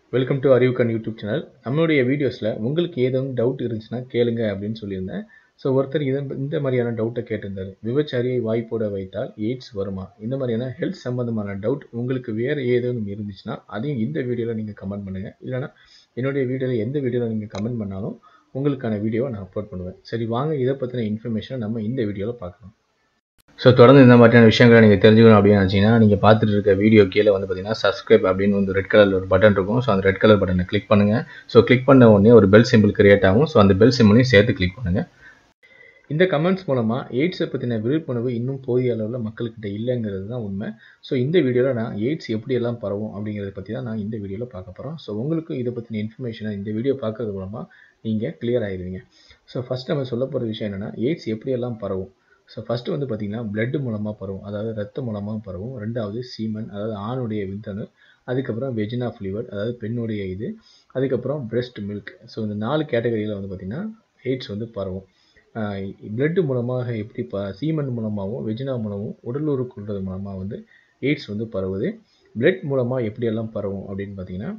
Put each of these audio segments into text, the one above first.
welcome to Arivukkan YouTube channel நம்மளுடைய வீடியோஸில் உங்களுக்கு ஏதேனும் டவுட் இருந்துச்சுன்னா கேளுங்க அப்படின்னு சொல்லியிருந்தேன் ஸோ ஒருத்தர் இதை இந்த மாதிரியான டவுட்டை கேட்டிருந்தாரு விபச்சாரியை வாய்ப்போட வைத்தால் எய்ட்ஸ் வருமா இந்த மாதிரியான ஹெல்த் சம்மந்தமான டவுட் உங்களுக்கு வேறு ஏதேனும் இருந்துச்சுன்னா அதையும் இந்த வீடியோவில் நீங்கள் கமெண்ட் பண்ணுங்கள் இல்லைனா என்னுடைய வீடியோவில் எந்த வீடியோவில் நீங்கள் கமெண்ட் பண்ணாலும் உங்களுக்கான வீடியோவை நான் அப்லோட் பண்ணுவேன் சரி வாங்க இதை பற்றின இன்ஃபர்மேஷனை நம்ம இந்த வீடியோவில் பார்க்கலாம் ஸோ தொடர்ந்து இந்த மாதிரியான விஷயங்களை நீங்கள் தெரிஞ்சுக்கணும் அப்படின்னு நினச்சிங்கன்னா நீங்கள் பார்த்துட்டு இருக்க வீடியோ கீழே வந்து பார்த்தீங்கன்னா சப்ஸ்கிரைப் அப்படின்னு வந்து ரெட் கலர் ஒரு பட்டன் இருக்கும் ஸோ அந்த ரெட் கலர் பட்டனை கிளிக் பண்ணுங்கள் ஸோ கிளிக் பண்ண உடனே ஒரு பெல் சிம்பிள் கிரியேட் ஆகும் ஸோ அந்த பெல் சிம்பிளையும் சேர்த்து கிளிக் பண்ணுங்கள் இந்த கமெண்ட்ஸ் மூலமாக எய்ட்ஸை பற்றின விழிப்புணர்வு இன்னும் போதிய அளவில் மக்கள்கிட்ட இல்லைங்கிறது தான் உண்மை ஸோ இந்த வீடியோவில் நான் எய்ட்ஸ் எப்படியெல்லாம் பரவும் அப்படிங்கிறத பற்றி தான் நான் இந்த வீடியோவில் பார்க்க போகிறோம் ஸோ உங்களுக்கு இதை பற்றின இன்ஃபர்மேஷனை இந்த வீடியோ பார்க்கறது மூலமாக நீங்கள் கிளியர் ஆகிடுவீங்க ஸோ ஃபஸ்ட் நம்ம சொல்ல போகிற விஷயம் என்னென்னா எய்ட்ஸ் எப்படியெல்லாம் பரவும் ஸோ ஃபஸ்ட்டு வந்து பார்த்திங்கன்னா பிளட் மூலமாக பரவும் அதாவது ரத்த மூலமாக பரவும் ரெண்டாவது சீமன் அதாவது ஆணுடைய விந்தணு அதுக்கப்புறம் வெஜினா ஃப்ளீவர் அதாவது பெண்ணுடைய இது அதுக்கப்புறம் பிரெஸ்ட் மில்க் ஸோ இந்த நாலு கேட்டகரியில் வந்து பார்த்திங்கன்னா எய்ட்ஸ் வந்து பரவும் பிளட்டு மூலமாக எப்படி ப சீமன் மூலமாகவும் வெஜினா மூலமும் உடல் உறுப்புறது மூலமாக வந்து எய்ட்ஸ் வந்து பரவுது பிளட் மூலமாக எப்படியெல்லாம் பரவும் அப்படின்னு பார்த்தீங்கன்னா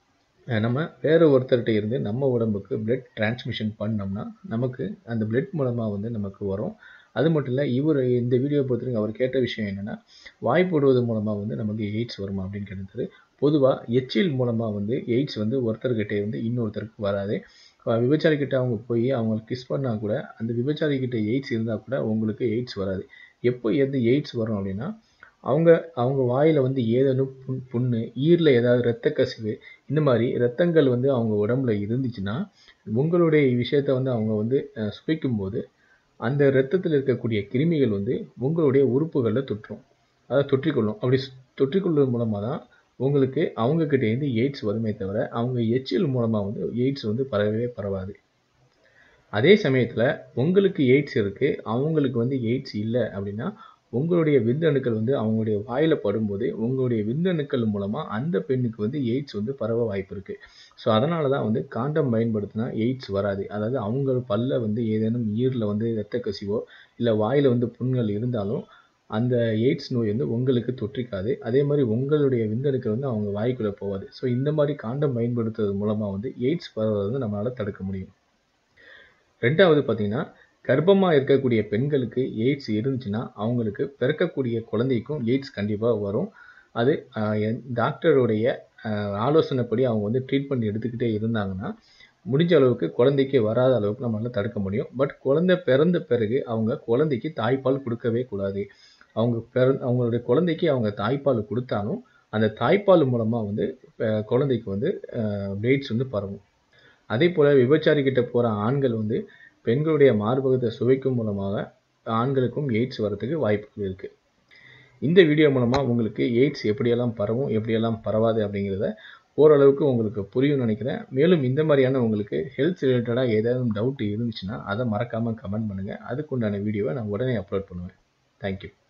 நம்ம வேறு ஒருத்தர்கிட்ட இருந்து நம்ம உடம்புக்கு பிளட் டிரான்ஸ்மிஷன் பண்ணோம்னா நமக்கு அந்த பிளட் மூலமாக வந்து நமக்கு வரும் அது மட்டும் இல்லை இவர் இந்த வீடியோ பொறுத்தவரைக்கும் அவர் கேட்ட விஷயம் என்னென்னா வாய் போடுவது மூலமாக வந்து நமக்கு எய்ட்ஸ் வருமா அப்படின்னு கேட்டது பொதுவாக எச்சில் மூலமாக வந்து எய்ட்ஸ் வந்து ஒருத்தர்கிட்ட இருந்து இன்னொருத்தருக்கு வராது விபச்சாரிக்கிட்ட அவங்க போய் அவங்களுக்கு கிஸ் பண்ணால் கூட அந்த விபச்சாரிக்கிட்ட எய்ட்ஸ் இருந்தால் கூட உங்களுக்கு எய்ட்ஸ் வராது எப்போ எது எய்ட்ஸ் வரும் அப்படின்னா அவங்க அவங்க வாயில் வந்து ஏதேனும் புண் புண்ணு ஈரில் ஏதாவது இரத்த கசிவு இந்த மாதிரி ரத்தங்கள் வந்து அவங்க உடம்புல இருந்துச்சுன்னா உங்களுடைய விஷயத்த வந்து அவங்க வந்து சுவைக்கும்போது அந்த ரத்தத்தில் இருக்கக்கூடிய கிருமிகள் வந்து உங்களுடைய உறுப்புகளில் தொற்றும் அதை தொற்றிக்கொள்ளும் அப்படி தொற்றிக்கொள்வது மூலமாக தான் உங்களுக்கு அவங்கக்கிட்டேருந்து எய்ட்ஸ் வருமே தவிர அவங்க எச்சில் மூலமாக வந்து எய்ட்ஸ் வந்து பரவவே பரவாது அதே சமயத்தில் உங்களுக்கு எய்ட்ஸ் இருக்குது அவங்களுக்கு வந்து எய்ட்ஸ் இல்லை அப்படின்னா உங்களுடைய விந்தணுக்கள் வந்து அவங்களுடைய வாயில் படும்போது உங்களுடைய விந்தணுக்கள் மூலமாக அந்த பெண்ணுக்கு வந்து எய்ட்ஸ் வந்து பரவ வாய்ப்பு இருக்குது ஸோ அதனால தான் வந்து காண்டம் பயன்படுத்தினா எய்ட்ஸ் வராது அதாவது அவங்க பல்ல வந்து ஏதேனும் ஈரில் வந்து இரத்த கசிவோ இல்லை வாயில் வந்து புண்கள் இருந்தாலும் அந்த எய்ட்ஸ் நோய் வந்து உங்களுக்கு தொற்றிக்காது அதே மாதிரி உங்களுடைய விந்தணுக்கள் வந்து அவங்க வாய்க்குள்ளே போகாது ஸோ இந்த மாதிரி காண்டம் பயன்படுத்துறது மூலமாக வந்து எய்ட்ஸ் பரவுறது வந்து நம்மளால் தடுக்க முடியும் ரெண்டாவது பார்த்தீங்கன்னா கர்ப்பமாக இருக்கக்கூடிய பெண்களுக்கு எய்ட்ஸ் இருந்துச்சுன்னா அவங்களுக்கு பிறக்கக்கூடிய குழந்தைக்கும் எய்ட்ஸ் கண்டிப்பாக வரும் அது டாக்டருடைய ஆலோசனைப்படி அவங்க வந்து ட்ரீட்மெண்ட் எடுத்துக்கிட்டே இருந்தாங்கன்னா முடிஞ்ச அளவுக்கு குழந்தைக்கு வராத அளவுக்கு நம்மளால் தடுக்க முடியும் பட் குழந்தை பிறந்த பிறகு அவங்க குழந்தைக்கு தாய்ப்பால் கொடுக்கவே கூடாது அவங்க பிற அவங்களுடைய குழந்தைக்கு அவங்க தாய்ப்பால் கொடுத்தாலும் அந்த தாய்ப்பால் மூலமாக வந்து குழந்தைக்கு வந்து எய்ட்ஸ் வந்து பரவும் அதே போல் விபச்சாரிக்கிட்ட போகிற ஆண்கள் வந்து பெண்களுடைய மார்பகத்தை சுவைக்கும் மூலமாக ஆண்களுக்கும் எய்ட்ஸ் வரத்துக்கு வாய்ப்புகள் இருக்குது இந்த வீடியோ மூலமாக உங்களுக்கு எய்ட்ஸ் எப்படியெல்லாம் பரவும் எப்படியெல்லாம் பரவாது அப்படிங்கிறத ஓரளவுக்கு உங்களுக்கு புரியும்னு நினைக்கிறேன் மேலும் இந்த மாதிரியான உங்களுக்கு ஹெல்த் ரிலேட்டடாக ஏதாவது டவுட் இருந்துச்சுன்னா அதை மறக்காமல் கமெண்ட் பண்ணுங்கள் அதுக்குண்டான வீடியோவை நான் உடனே அப்லோட் பண்ணுவேன் தேங்க்யூ